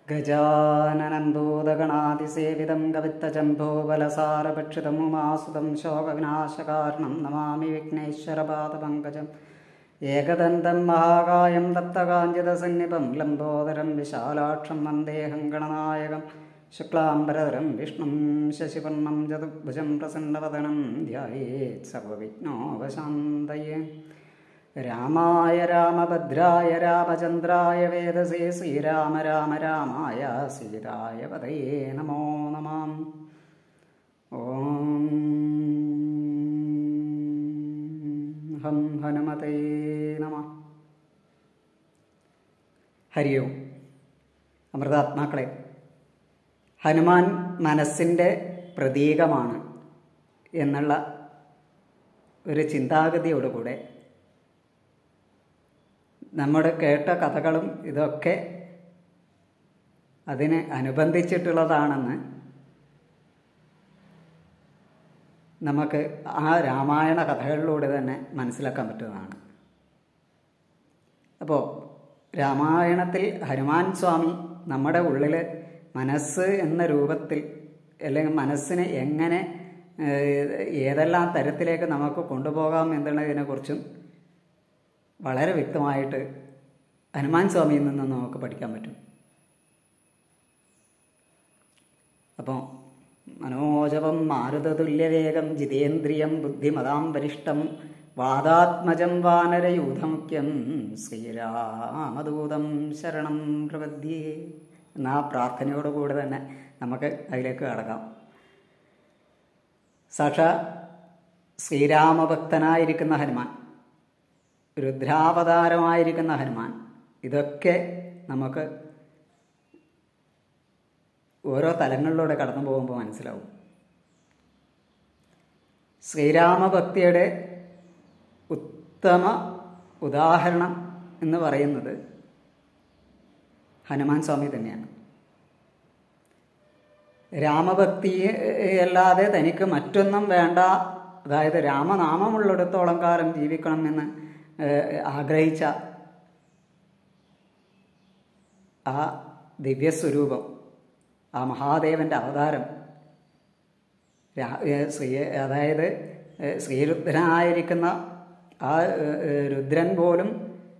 ഗജാനനം ഭൂതഗണാതിസേവിതം കവിത്തജംഭോബലസാരഭക്ഷിതം ഉമാസുതം ശോകവിനാശകാരണം നമാമി വിഘ്നേശ്വരപാദപങ്കജം ഏകദന്തം മഹാകായം തപ്തകാഞ്ചിതസന്നിപം ലംബോദരം വിശാലാക്ഷം വന്ദേഹം ഗണനായകം ശുക്ലാംബരധരം വിഷ്ണും ശശിവർണം ചതുർഭുജം പ്രസന്നവദനം ധ്യായേത് സർവവിഘ്നോപശാന്തയേ രാമായ രാമഭദ്രായ രാമചന്ദ്രായ വേദസേ ശ്രീരാമ രാമ രാമായ സീതായ പതയേ നമോ നമാം ഓം ഹം ഹനുമതേ നമ ഹരി ഓം അമൃതാത്മാക്കളെ ഹനുമാൻ മനസ്സിൻ്റെ പ്രതീകമാണ് എന്നുള്ള ഒരു ചിന്താഗതിയോടുകൂടെ നമ്മൾ കേട്ട കഥകളും ഇതൊക്കെ അതിന് അനുബന്ധിച്ചിട്ടുള്ളതാണെന്ന് നമുക്ക് ആ രാമായണ കഥകളിലൂടെ തന്നെ മനസ്സിലാക്കാൻ പറ്റുന്നതാണ് അപ്പോൾ രാമായണത്തിൽ ഹനുമാൻ സ്വാമി നമ്മുടെ ഉള്ളിൽ മനസ്സ് എന്ന രൂപത്തിൽ അല്ലെങ്കിൽ മനസ്സിനെ എങ്ങനെ ഏതെല്ലാം തരത്തിലേക്ക് നമുക്ക് കൊണ്ടുപോകാം എന്നുള്ളതിനെക്കുറിച്ചും വളരെ വ്യക്തമായിട്ട് ഹനുമാൻ സ്വാമിയിൽ നിന്ന് നമുക്ക് പഠിക്കാൻ പറ്റും അപ്പോൾ മനോജവം മാരുതതുല്യവേഗം ജിതേന്ദ്രിയം ബുദ്ധിമതാം വരിഷ്ടം വാദാത്മജം വാനരയൂഥമുഖ്യം ശ്രീരാമദൂതം ശരണം പ്രപദ്യേ എന്ന ആ പ്രാർത്ഥനയോടുകൂടി തന്നെ നമുക്ക് അതിലേക്ക് കടക്കാം സാക്ഷാ ശ്രീരാമഭക്തനായിരിക്കുന്ന ഹനുമാൻ രുദ്രാവതാരമായിരിക്കുന്ന ഹനുമാൻ ഇതൊക്കെ നമുക്ക് ഓരോ തലങ്ങളിലൂടെ കടന്നു പോകുമ്പോൾ മനസ്സിലാവും ശ്രീരാമഭക്തിയുടെ ഉത്തമ ഉദാഹരണം എന്ന് പറയുന്നത് ഹനുമാൻ സ്വാമി തന്നെയാണ് രാമഭക്തി അല്ലാതെ തനിക്ക് മറ്റൊന്നും വേണ്ട അതായത് രാമനാമമുള്ളിടത്തോളം കാലം ജീവിക്കണമെന്ന് ആഗ്രഹിച്ച ആ ദിവ്യസ്വരൂപം ആ മഹാദേവൻ്റെ അവതാരം ശ്രീ അതായത് ശ്രീരുദ്രനായിരിക്കുന്ന ആ രുദ്രൻ പോലും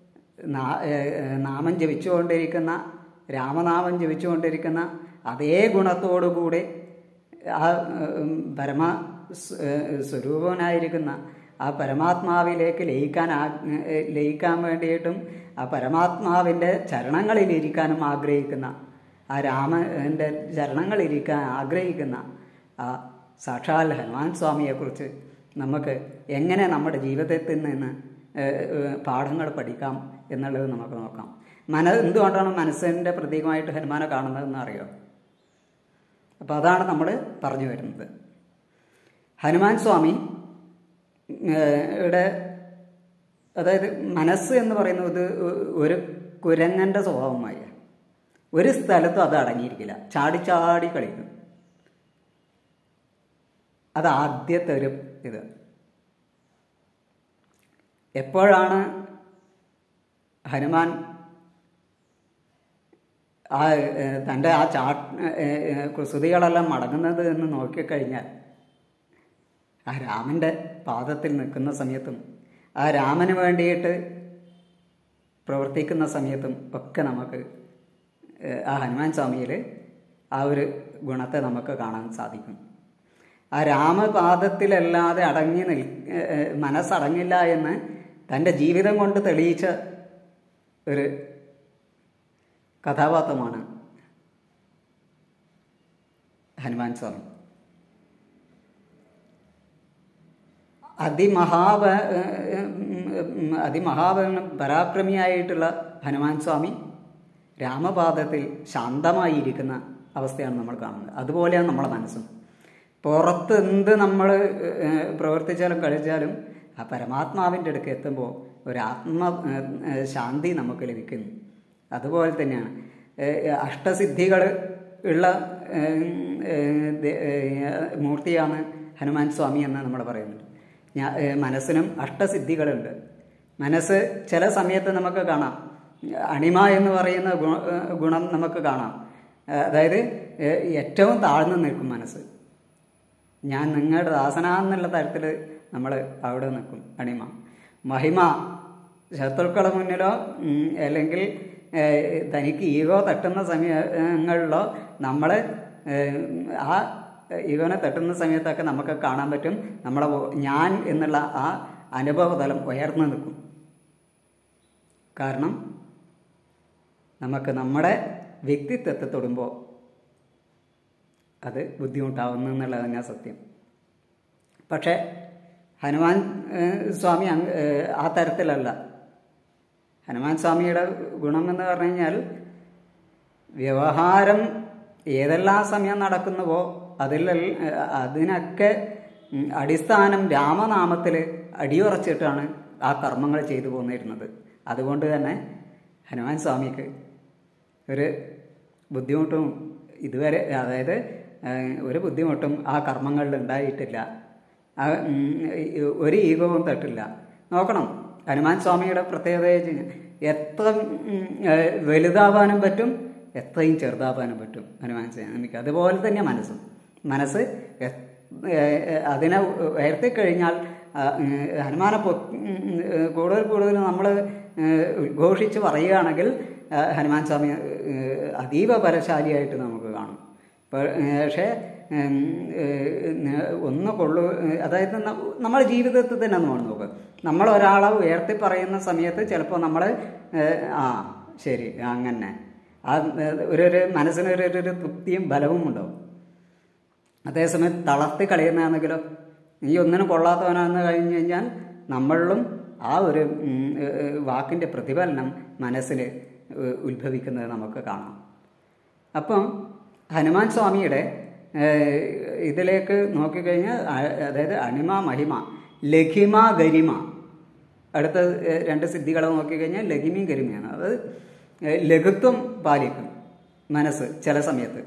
നാമം ജപിച്ചുകൊണ്ടിരിക്കുന്ന രാമനാമം ജപിച്ചുകൊണ്ടിരിക്കുന്ന അതേ ഗുണത്തോടുകൂടി ആ പരമ സ്വരൂപനായിരിക്കുന്ന ആ പരമാത്മാവിലേക്ക് ലയിക്കാൻ ലയിക്കാൻ വേണ്ടിയിട്ടും ആ പരമാത്മാവിൻ്റെ ചരണങ്ങളിലിരിക്കാനും ആഗ്രഹിക്കുന്ന ആ രാമൻ്റെ ചരണങ്ങളിരിക്കാൻ ആഗ്രഹിക്കുന്ന ആ സാക്ഷാൽ ഹനുമാൻ സ്വാമിയെക്കുറിച്ച് നമുക്ക് എങ്ങനെ നമ്മുടെ ജീവിതത്തിൽ നിന്ന് പാഠങ്ങൾ പഠിക്കാം എന്നുള്ളത് നമുക്ക് നോക്കാം മന എന്തുകൊണ്ടാണ് മനസ്സിൻ്റെ പ്രതീകമായിട്ട് ഹനുമാനെ കാണുന്നതെന്ന് അറിയോ അപ്പോൾ അതാണ് നമ്മൾ പറഞ്ഞു വരുന്നത് ഹനുമാൻ സ്വാമി യുടെ അതായത് മനസ്സ് എന്ന് പറയുന്നത് ഒരു കുരങ്ങൻ്റെ സ്വഭാവമായി ഒരു സ്ഥലത്തും അത് അടങ്ങിയിരിക്കില്ല ചാടി ചാടി കളിക്കും അത് ആദ്യത്തെ ഒരു ഇത് എപ്പോഴാണ് ഹനുമാൻ ആ തൻ്റെ ആ ചാ കുസൃതികളെല്ലാം മടങ്ങുന്നത് എന്ന് നോക്കിക്കഴിഞ്ഞാൽ ആ രാമൻ്റെ പാദത്തിൽ നിൽക്കുന്ന സമയത്തും ആ രാമന് വേണ്ടിയിട്ട് പ്രവർത്തിക്കുന്ന സമയത്തും ഒക്കെ നമുക്ക് ആ ഹനുമാൻ സ്വാമിയിൽ ആ ഒരു ഗുണത്തെ നമുക്ക് കാണാൻ സാധിക്കും ആ രാമപാദത്തിലല്ലാതെ അടങ്ങി നിൽ മനസ്സടങ്ങില്ല എന്ന് തൻ്റെ ജീവിതം കൊണ്ട് തെളിയിച്ച ഒരു കഥാപാത്രമാണ് ഹനുമാൻ സ്വാമി അതിമഹാബ അതിമഹാബ പരാക്രമിയായിട്ടുള്ള ഹനുമാൻ സ്വാമി രാമപാദത്തിൽ ശാന്തമായിരിക്കുന്ന അവസ്ഥയാണ് നമ്മൾ കാണുന്നത് അതുപോലെയാണ് നമ്മളെ മനസ്സും പുറത്ത് എന്ത് നമ്മൾ പ്രവർത്തിച്ചാലും കഴിച്ചാലും ആ പരമാത്മാവിൻ്റെ അടുക്ക് എത്തുമ്പോൾ ഒരു ആത്മ ശാന്തി നമുക്ക് ലഭിക്കുന്നു അതുപോലെ തന്നെയാണ് അഷ്ടസിദ്ധികൾ ഉള്ള മൂർത്തിയാണ് ഹനുമാൻ സ്വാമി എന്ന് നമ്മൾ പറയുന്നത് മനസ്സിനും അഷ്ടസിദ്ധികളുണ്ട് മനസ്സ് ചില സമയത്ത് നമുക്ക് കാണാം അണിമ എന്ന് പറയുന്ന ഗുണം നമുക്ക് കാണാം അതായത് ഏഹ്, ഏറ്റവും താഴ്ന്നു നിൽക്കും മനസ്സ് ഞാൻ നിങ്ങളുടെ ദാസനാന്നുള്ള തരത്തിൽ നമ്മൾ അവിടെ നിൽക്കും അണിമ മഹിമ ശത്രുക്കളെ മുന്നിലോ ഉം, അല്ലെങ്കിൽ ഏഹ്, തനിക്ക് ഈഗോ തട്ടുന്ന സമയങ്ങളിലോ നമ്മൾ ആ ഈഗോനെ തട്ടുന്ന സമയത്തൊക്കെ നമുക്ക് കാണാൻ പറ്റും നമ്മളെ ഞാൻ എന്നുള്ള ആ അനുഭവതലം ഉയർന്നു നിൽക്കും കാരണം നമുക്ക് നമ്മുടെ വ്യക്തിത്വത്തെ തൊടുമ്പോൾ അത് ബുദ്ധിമുട്ടാവുന്നു എന്നുള്ളത് തന്നെ സത്യം പക്ഷേ ഹനുമാൻ ഏഹ്, സ്വാമി അങ്ങ് ഏഹ്, ആ തരത്തിലല്ല ഹനുമാൻ സ്വാമിയുടെ ഗുണം എന്ന് പറഞ്ഞു കഴിഞ്ഞാൽ വ്യവഹാരം ഏതെല്ലാം സമയം നടക്കുന്നുവോ അതിൽ അതിനൊക്കെ ഉം, അടിസ്ഥാനം രാമനാമത്തിൽ അടിയുറച്ചിട്ടാണ് ആ കർമ്മങ്ങൾ ചെയ്തു പോന്നിരുന്നത് അതുകൊണ്ട് തന്നെ ഹനുമാൻ സ്വാമിക്ക് ഒരു ബുദ്ധിമുട്ടും ഇതുവരെ അതായത് ഏഹ്, ഒരു ബുദ്ധിമുട്ടും ആ കർമ്മങ്ങളിൽ ഉണ്ടായിട്ടില്ല ആ, ഉം, ഈ- ഒരു ഈഗവും തട്ടില്ല നോക്കണം ഹനുമാൻ സ്വാമിയുടെ പ്രത്യേകത വെച്ച് കഴിഞ്ഞാൽ എത്ര ഉം, ഏഹ്, വലുതാവാനും പറ്റും എത്രയും ചെറുതാവാനും പറ്റും ഹനുമാൻ സ്വാമിക്ക് അതുപോലെ തന്നെ മനസ്സും മനസ്സ് എ- ഏഹ്, അതിനെ ഉയർത്തിക്കഴിഞ്ഞാൽ ആ, ഏഹ്, ഹനുമാനെ പൊ ഉം, ഏഹ്, കൂടുതൽ കൂടുതൽ നമ്മൾ ഉദ്ഘോഷിച്ച് പറയുകയാണെങ്കിൽ ആ, ഹനുമാൻ സ്വാമി ഏഹ്, അതീവ ബലശാലിയായിട്ട് നമുക്ക് കാണും പ- ഏഹ്, പക്ഷേ ഉം, ഏഹ്, ഒന്ന് കൊള്ളു അതായത് ന- നമ്മുടെ ജീവിതത്തിൽ തന്നെ നമ്മൾ നോക്കുക നമ്മൾ ഒരാളെ ഉയർത്തി പറയുന്ന സമയത്ത് ചിലപ്പോൾ നമ്മൾ ആ ശരി അങ്ങനെ ആ ഏഹ്, ഒരു ഒരു മനസ്സിന് ഒരു ഒരു തൃപ്തിയും ബലവും ഉണ്ടാവും അതേസമയം തളർത്തി കളയുന്നതാണെങ്കിലോ നീ ഒന്നിനും കൊള്ളാത്തവനാണെന്ന് കഴിഞ്ഞു കഴിഞ്ഞാൽ നമ്മളിലും ആ ഒരു ഉം, ഏഹ്, വാക്കിൻ്റെ പ്രതിഫലനം മനസ്സിൽ ഏഹ്, ഉത്ഭവിക്കുന്നത് നമുക്ക് കാണാം അപ്പം ഹനുമാൻ സ്വാമിയുടെ ഏഹ്, ഇതിലേക്ക് നോക്കിക്കഴിഞ്ഞാൽ അ- അതായത് അണിമ മഹിമ ലഘിമ ഗരിമ അടുത്ത ഏഹ്, രണ്ട് സിദ്ധികളെ നോക്കിക്കഴിഞ്ഞാൽ ലഘിമയും ഗരിമയാണ് അത് ഏഹ്, ലഘുത്വം പാലിക്കും മനസ്സ് ചില സമയത്ത്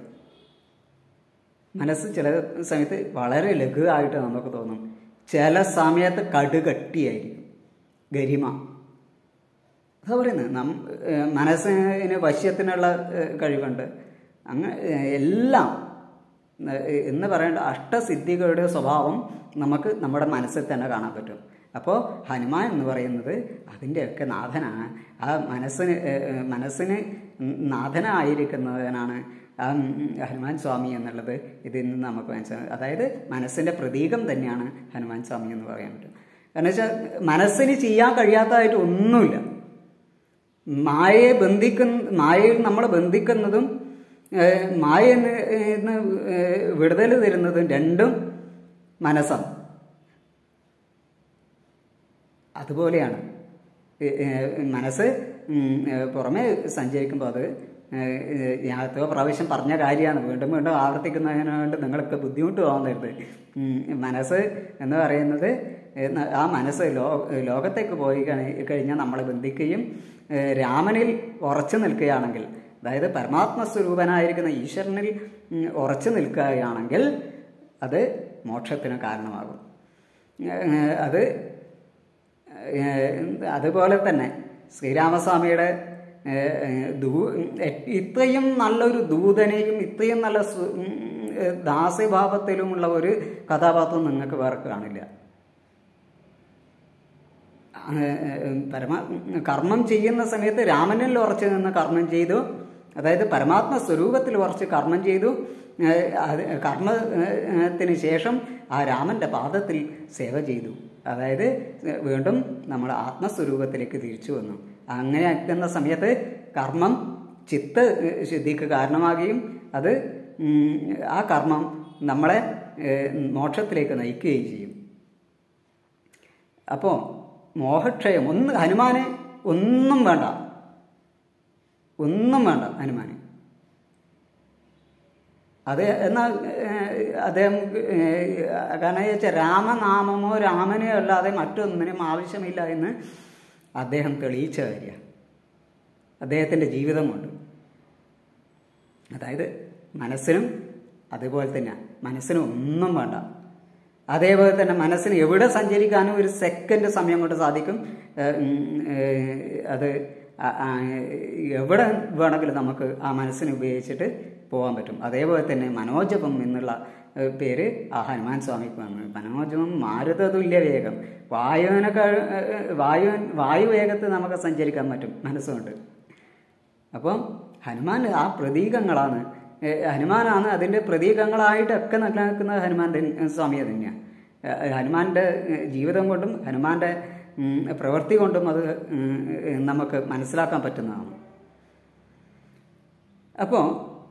മനസ്സ് ചില സമയത്ത് വളരെ ലഘുവായിട്ട് നമുക്ക് തോന്നും ചില സമയത്ത് കടുകട്ടിയായിരിക്കും ഗരിമ അതാ പറയുന്നത് നം ഏഹ് മനസ്സിന് വശ്യത്തിനുള്ള ഏഹ് കഴിവുണ്ട് അങ്ങനെ ഏഹ് എല്ലാം ഏഹ് എന്ന് പറയേണ്ട അഷ്ടസിദ്ധികളുടെ സ്വഭാവം നമുക്ക് നമ്മുടെ മനസ്സിൽ തന്നെ കാണാൻ പറ്റും അപ്പോൾ ഹനുമാൻ എന്ന് പറയുന്നത് അതിൻ്റെയൊക്കെ നാഥനാണ് ആ മനസ്സിന് ഏഹ് ഏഹ് മനസ്സിന് നാഥനായിരിക്കുന്നവനാണ് ആ ഉം ഹനുമാൻ സ്വാമി എന്നുള്ളത് ഇതിൽ നിന്ന് നമുക്ക് മനസ്സിലാവും അതായത് മനസ്സിൻ്റെ പ്രതീകം തന്നെയാണ് ഹനുമാൻ സ്വാമി എന്ന് പറയാൻ പറ്റും കാരണം വെച്ചാൽ മനസ്സിന് ചെയ്യാൻ കഴിയാത്തതായിട്ട് ഒന്നുമില്ല മായയെ ബന്ധിക്കുന്ന മായയിൽ നമ്മൾ ബന്ധിക്കുന്നതും ഏഹ്, മായയിൽ നിന്ന് ഏഹ്, വിടുതൽ തരുന്നതും രണ്ടും മനസ്സാണ് അതുപോലെയാണ് ഏഹ്, ഏഹ്, മനസ്സ് ഉം, ഏഹ്, പുറമെ സഞ്ചരിക്കുമ്പോൾ അത് ഏഹ്, ഏഹ്, ഞാൻ എത്രയോ പ്രാവശ്യം പറഞ്ഞ കാര്യമാണ് വീണ്ടും വീണ്ടും ആവർത്തിക്കുന്നതിനുകൊണ്ട് നിങ്ങൾക്ക് ബുദ്ധിമുട്ട് തോന്നരുത് ഉം, മനസ്സ് എന്ന് പറയുന്നത് ഏഹ്, ന- ആ മനസ്സ് ലോ ലോകത്തേക്ക് പോയി കഴി- കഴിഞ്ഞാൽ നമ്മളെ ബന്ധിക്കുകയും ഏഹ്, രാമനിൽ ഉറച്ചു നിൽക്കുകയാണെങ്കിൽ അതായത് പരമാത്മ സ്വരൂപനായിരിക്കുന്ന ഈശ്വരനിൽ ഉം, ഉറച്ചു നിൽക്കുകയാണെങ്കിൽ അത് മോക്ഷത്തിന് കാരണമാകും ഏഹ്, അത് ഏഹ്, അതുപോലെ തന്നെ ശ്രീരാമസ്വാമിയുടെ ഏഹ്, ഏഹ്, ദൂ ഇത്രയും നല്ലൊരു ദൂതനെയും ഇത്രയും നല്ല സു- ഉം, ഏഹ്, ദാസ്യഭാവത്തിലുമുള്ള ഒരു കഥാപാത്രം നിങ്ങൾക്ക് വേറെ കാണില്ല ഏഹ്, പരമാ കർമ്മം ചെയ്യുന്ന സമയത്ത് രാമനിൽ ഉറച്ചു നിന്ന് കർമ്മം ചെയ്തു അതായത് പരമാത്മ സ്വരൂപത്തിൽ ഉറച്ച് കർമ്മം ചെയ്തു ഏഹ്, അത് കർമ്മത്തിന് ശേഷം ആ രാമന്റെ പാദത്തിൽ സേവ ചെയ്തു അതായത് വീണ്ടും നമ്മൾ ആത്മസ്വരൂപത്തിലേക്ക് തിരിച്ചു വന്നു അങ്ങനെ എത്തുന്ന സമയത്ത് കർമ്മം ചിത്ത ശുദ്ധിക്ക് കാരണമാകുകയും അത് ഉം, ആ കർമ്മം നമ്മളെ ഏഹ്, മോക്ഷത്തിലേക്ക് നയിക്കുകയും ചെയ്യും അപ്പോൾ മോഹക്ഷയം ഒന്ന് ഹനുമാന് ഒന്നും വേണ്ട ഒന്നും വേണ്ട ഹനുമാന് അത് എന്നാൽ ഏഹ്, അദ്ദേഹം ഏഹ്, കാരണം വെച്ചാൽ രാമനാമമോ രാമനെയോ അല്ലാതെ മറ്റൊന്നിനും ആവശ്യമില്ല എന്ന് അദ്ദേഹം തെളിയിച്ച കാര്യമാണ് അദ്ദേഹത്തിൻ്റെ ജീവിതം കൊണ്ട് അതായത് മനസ്സിനും അതുപോലെ തന്നെ മനസ്സിന് ഒന്നും വേണ്ട അതേപോലെ തന്നെ മനസ്സിന് എവിടെ സഞ്ചരിക്കാനും ഒരു സെക്കൻഡ് സമയം കൊണ്ട് സാധിക്കും ഏഹ് ഉം ഏഹ് അത് ആ- ആ എവിടെ വേണമെങ്കിലും നമുക്ക് ആ മനസ്സിനെ ഉപയോഗിച്ചിട്ട് പോകാൻ പറ്റും അതേപോലെ തന്നെ മനോജപം എന്നുള്ള ഏഹ്, പേര് ആ ഹനുമാൻ സ്വാമിക്ക് വന്നു മനോജപം മാരുതതുല്യ വേഗം വായുവിനൊക്കെ ഏഹ്, വായു വായു വേഗത്തിൽ നമുക്ക് സഞ്ചരിക്കാൻ പറ്റും മനസ്സുകൊണ്ട് അപ്പം ഹനുമാൻ ആ പ്രതീകങ്ങളാണ് ഏഹ് ഹനുമാനാണ് അതിൻ്റെ പ്രതീകങ്ങളായിട്ടൊക്കെ നിലനിൽക്കുന്നത് ഹനുമാൻ തന്നെ- സ്വാമിയെ തന്നെയാണ് ഏഹ് ഹനുമാന്റെ ഏഹ് ജീവിതം കൊണ്ടും ഹനുമാന്റെ ഉം, പ്രവൃത്തി കൊണ്ടും അത് ഉം, ഏഹ് നമുക്ക് മനസ്സിലാക്കാൻ പറ്റുന്നതാണ് അപ്പോൾ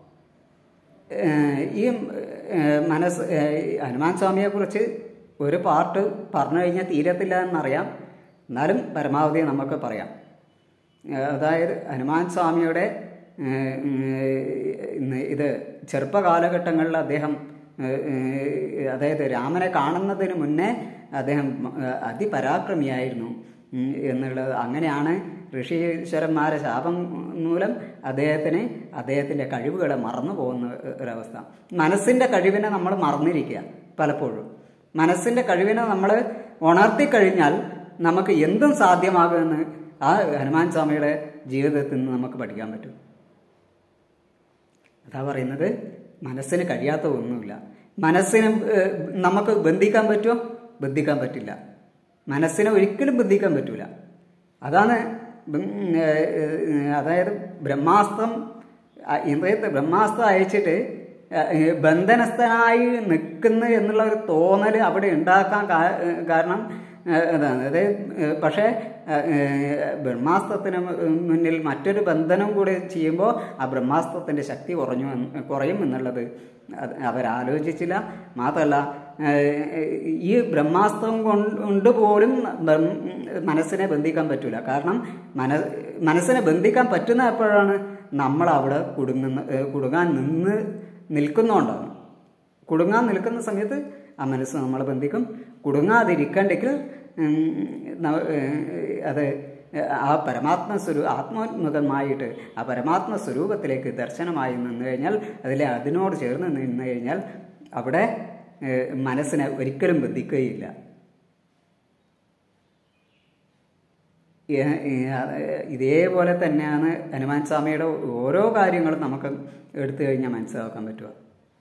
ഈ ഏഹ് മനസ്സ് ഏഹ് ഹനുമാൻ സ്വാമിയെക്കുറിച്ച് ഒരു പാർട്ട് പറഞ്ഞു കഴിഞ്ഞാൽ തീരത്തില്ല എന്നറിയാം എന്നാലും പരമാവധി നമുക്ക് പറയാം ഏഹ് അതായത് ഹനുമാൻ സ്വാമിയുടെ ഏഹ് ഉം, ഇത് ചെറുപ്പ കാലഘട്ടങ്ങളിൽ അദ്ദേഹം ഏഹ് ഏഹ് അതായത് രാമനെ കാണുന്നതിന് മുന്നേ അദ്ദേഹം ഏഹ് അതിപരാക്രമിയായിരുന്നു ഉം, എന്നുള്ളത് അങ്ങനെയാണ് ഋഷീശ്വരന്മാരെ ശാപം മൂലം അദ്ദേഹത്തിന് അദ്ദേഹത്തിൻ്റെ കഴിവുകളെ മറന്നു പോകുന്ന ഒരവസ്ഥ മനസ്സിൻ്റെ കഴിവിനെ നമ്മൾ മറന്നിരിക്കുക പലപ്പോഴും മനസ്സിൻ്റെ കഴിവിനെ നമ്മൾ ഉണർത്തിക്കഴിഞ്ഞാൽ നമുക്ക് എന്തും സാധ്യമാകുമെന്ന് ആ ഹനുമാൻ സ്വാമിയുടെ ജീവിതത്തിൽ നിന്ന് നമുക്ക് പഠിക്കാൻ പറ്റും അതാ പറയുന്നത് മനസ്സിന് കഴിയാത്ത ഒന്നുമില്ല മനസ്സിന് ഏഹ്, നമുക്ക് ബന്ധിക്കാൻ പറ്റുമോ ബന്ധിക്കാൻ പറ്റില്ല മനസ്സിനെ ഒരിക്കലും ബന്ധിക്കാൻ പറ്റൂല അതാണ് ഉം, ഏഹ്, ഏഹ്, അതായത് ബ്രഹ്മാസ്ത്രം ആ, ഇന്ദ്രിയത്തെ ബ്രഹ്മാസ്ത്രം അയച്ചിട്ട് ഏഹ്, ബന്ധനസ്ഥനായി നിൽക്കുന്നു എന്നുള്ള ഒരു തോന്നൽ അവിടെ ഉണ്ടാക്കാൻ കാ- ഏഹ്, കാരണം ഏഹ്, അതാണ് അതായത് ഏഹ്, പക്ഷേ ഏഹ്, ബ്രഹ്മാസ്ത്രത്തിന് മുന്നിൽ മറ്റൊരു ബന്ധനം കൂടി ചെയ്യുമ്പോൾ ആ ബ്രഹ്മാസ്ത്രത്തിന്റെ ശക്തി കുറഞ്ഞു എന്ന്- കുറയും എന്നുള്ളത് അത് അവരാലോചിച്ചില്ല മാത്രമല്ല ഏഹ്, ഈ ബ്രഹ്മാസ്ത്രം കൊണ്ട് പോലും ബ്രഹ്മ- മനസ്സിനെ ബന്ധിക്കാൻ പറ്റൂല കാരണം മന മനസ്സിനെ ബന്ധിക്കാൻ പറ്റുന്ന എപ്പോഴാണ് നമ്മൾ അവിടെ കുടുങ്ങുന്ന ഏഹ്, കുടുങ്ങാൻ നിന്ന് നിൽക്കുന്നതുകൊണ്ടാണ് കുടുങ്ങാൻ നിൽക്കുന്ന സമയത്ത് ആ മനസ്സ് നമ്മളെ ബന്ധിക്കും കുടുങ്ങാതിരിക്കണ്ടെങ്കിൽ ഉം, ന- ഏഹ്, അത് ആ പരമാത്മ സ്വരൂ ആത്മോന്മുഖമായിട്ട് ആ പരമാത്മ സ്വരൂപത്തിലേക്ക് ദർശനമായി നിന്ന് കഴിഞ്ഞാൽ അതിലെ അതിനോട് ചേർന്ന് നിന്ന് കഴിഞ്ഞാൽ അവിടെ ഏഹ്, മനസ്സിനെ ഒരിക്കലും ബന്ധിക്കുകയില്ല ഏഹ്, ഏഹ്, ഇതേപോലെ തന്നെയാണ് ഹനുമാൻ സ്വാമിയുടെ ഓരോ കാര്യങ്ങളും നമുക്ക് എടുത്തു കഴിഞ്ഞാൽ മനസ്സിലാക്കാൻ പറ്റുക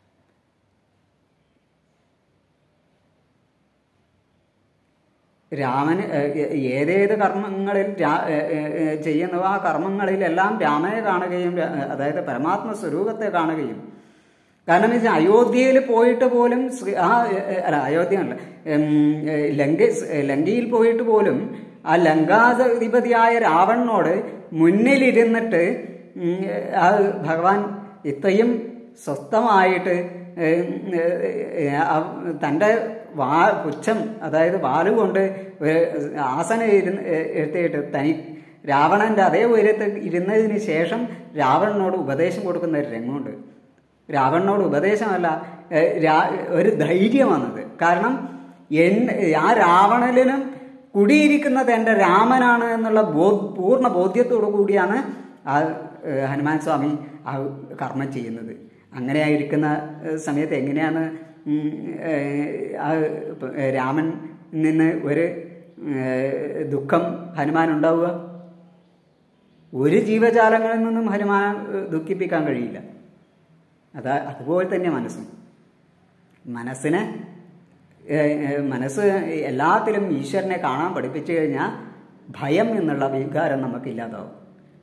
രാമന് ഏഹ്, ഏതേത് കർമ്മങ്ങളിൽ രാ- ഏഹ്, ഏഹ്, ഏഹ്, ചെയ്യുന്നവ ആ കർമ്മങ്ങളിലെല്ലാം രാമനെ കാണുകയും രാ- അതായത് പരമാത്മ സ്വരൂപത്തെ കാണുകയും കാരണം വെച്ചാൽ അയോധ്യയിൽ പോയിട്ട് പോലും ശ്രീ ആ ഏഹ്, ഏഹ്, അല്ല അയോധ്യ അല്ല ഉം, ഏഹ്, ലങ്ക ഏഹ്, ലങ്കയിൽ പോയിട്ട് പോലും ആ ലങ്കാധിപതിയായ രാവണനോട് മുന്നിലിരുന്നിട്ട് ഉം, ആ ഭഗവാൻ ഇത്രയും സ്വസ്ഥമായിട്ട് ഏഹ്, ഏഹ്, ആ തൻ്റെ വാ പുച്ഛം അതായത് വാലുകൊണ്ട് ഒരു ആസനം ഇരുന്ന് എടുത്തിട്ട് തനി രാവണന്റെ അതേ ഉയരത്തിൽ ഇരുന്നതിന് ശേഷം രാവണനോട് ഉപദേശം കൊടുക്കുന്ന ഒരു രംഗമുണ്ട് രാവണനോട് ഉപദേശമല്ല ഏഹ്, രാ- ഒരു ധൈര്യമാണത് കാരണം എൻ ആ രാവണനും കുടിയിരിക്കുന്നത് എൻ്റെ രാമനാണ് എന്നുള്ള ബോ പൂർണ്ണ ബോധ്യത്തോടു കൂടിയാണ് ആ ഏഹ്, ഹനുമാൻ സ്വാമി ആ കർമ്മം ചെയ്യുന്നത് അങ്ങനെയായിരിക്കുന്ന ഏഹ്, സമയത്ത് എങ്ങനെയാണ് ഉം, ഏഹ്, ആ ഇപ്പ- ഏഹ്, രാമൻ നിന്ന് ഒരു ഏഹ്, ദുഃഖം ഹനുമാൻ ഉണ്ടാവുക ഒരു ജീവജാലങ്ങളിൽ നിന്നും ഹനുമാൻ ഏഹ്, ദുഃഖിപ്പിക്കാൻ കഴിയില്ല അതാ അതുപോലെ തന്നെ മനസ്സും മനസ്സിനെ ഏഹ്, ഏഹ്, മനസ്സ് എല്ലാത്തിലും ഈശ്വരനെ കാണാൻ പഠിപ്പിച്ചു കഴിഞ്ഞാൽ ഭയം എന്നുള്ള വികാരം നമുക്ക് ഇല്ലാതാവും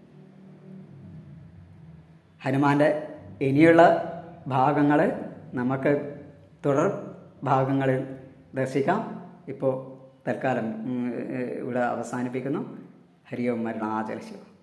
ഹനുമാന്റെ ഇനിയുള്ള ഭാഗങ്ങൾ നമുക്ക് തുടർ ഭാഗങ്ങളിൽ ദർശിക്കാം ഇപ്പോൾ തൽക്കാലം ഉം, ഏഹ്, ഇവിടെ അവസാനിപ്പിക്കുന്നു ഹരി ഓം മരണാചല ശിവ